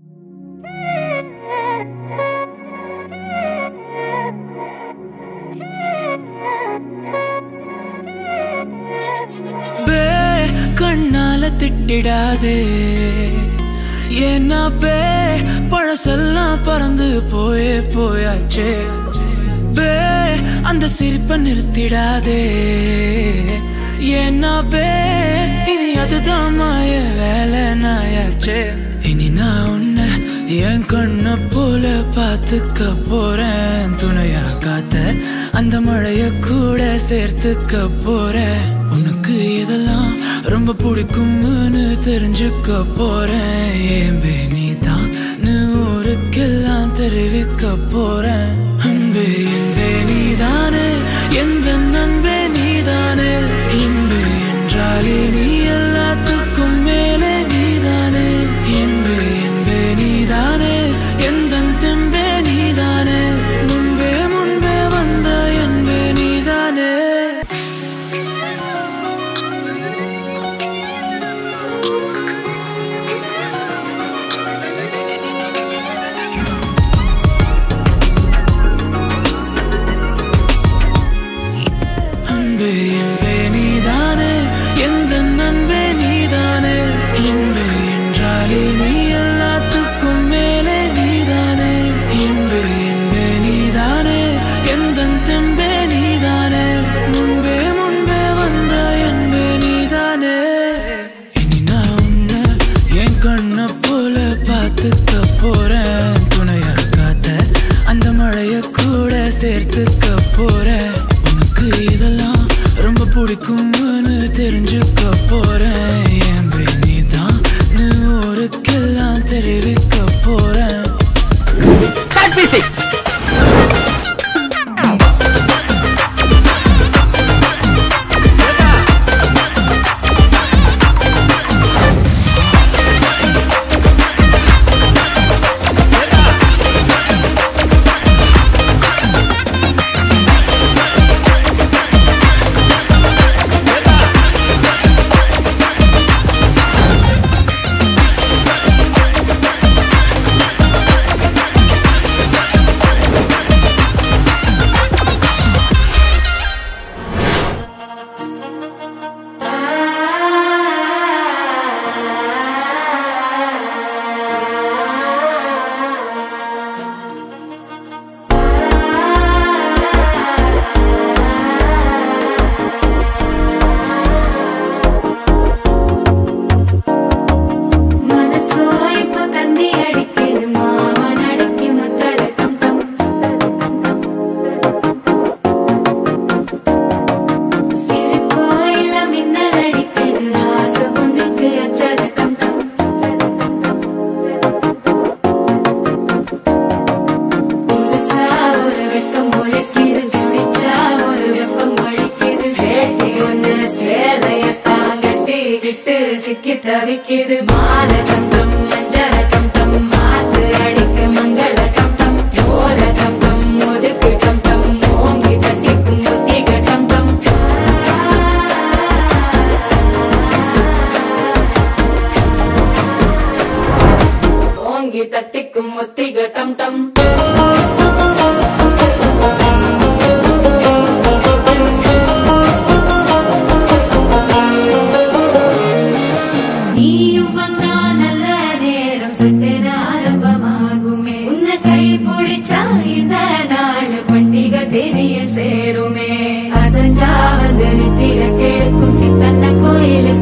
பே கண்ணால திட்டிடாதே ஏன்னா பே பழசெல்லாம் பறந்து போயே போயாச்சே பே அந்த சிரிப்பை நிறுத்திடாதே ஏன்னா பே இனி அதுதான் மாய வேலை நாயாச்சே இனி நான் உன்னை என் கண்ண போல பார்த்துக்க போறேன் துணையா காத்த அந்த மழைய கூட சேர்த்துக்க போறேன் உனக்கு இதெல்லாம் ரொம்ப பிடிக்கும்னு தெரிஞ்சுக்க போறேன் ஏன் நீ தான் ஊருக்கெல்லாம் தெரிவிக்க போறேன் அன்பே என்பே நீதானே எந்த நண்பே நீதானே இன்பு என்றாலே நீ எல்லாத்துக்கும் மேலே நீதானே இன்பு என்பே நீதானே எந்த தெம்பே நீதானே முன்பே முன்பே வந்த என்பே நீதானே அன்பே என்பே நீதானே எந்த நண்பே நீதானே இன்பே என்றாலே நீ எல்லாத்துக்கும் மேலே நீதானே இன்பே என்பே நீதானே எந்த தெம்பே நீதானே முன்பே முன்பே வந்த என்பே நீதானே இனி நான் உன்னை என் கண்ண போல பார்த்துக்க போறேன் துணையா காத்த அந்த மழைய கூட சேர்த்துக்க போறேன் உனக்கு இதெல்லாம் ரொம்ப பிடிக்கும்னு தெரிஞ்சுக்க போறேன் என் நீ தான் ஊருக்கெல்லாம் தெரிவிக்க போறேன் Start music. மனசோ இப்போ தந்தி அடிக்குது மாமன் அடிக்கு முத்தல டம் டம் சிரிப்போ இல்ல மின்னல் அடிக்குது ஆசை பொண்ணுக்கு அச்சத டம் டம் புதுசா ஒரு வெக்கம் முளைக்குது குடிச்சா ஒரு வெப்பம் அடிக்குது வேட்டி ஒண்ணு சேலையத்தான் கட்டிக்கிட்டு சிக்கி தவிக்குது மாலை டம் டம் மஞ்சள டம் டம் மாத்து அடிக்க மங்கள டம் டம் ஓல டம் டம் ஒதுக்கு டம் டம் ஓங்கி தட்டிக்கும் புத்திக டம் டம் ஓங்கி தட்டிக்கும் ஒத்திக டம் டம் நீயும் வந்தா நல்ல நேரம் சட்டென ஆரம்பமாகுமே உன்னை கை பிடிச்சா இந்த நாள் பண்டிகை தெரிய சேருமே அசஞ்சா வந்து நித்திர கெடுக்கும் சித்தன்ன கோயில்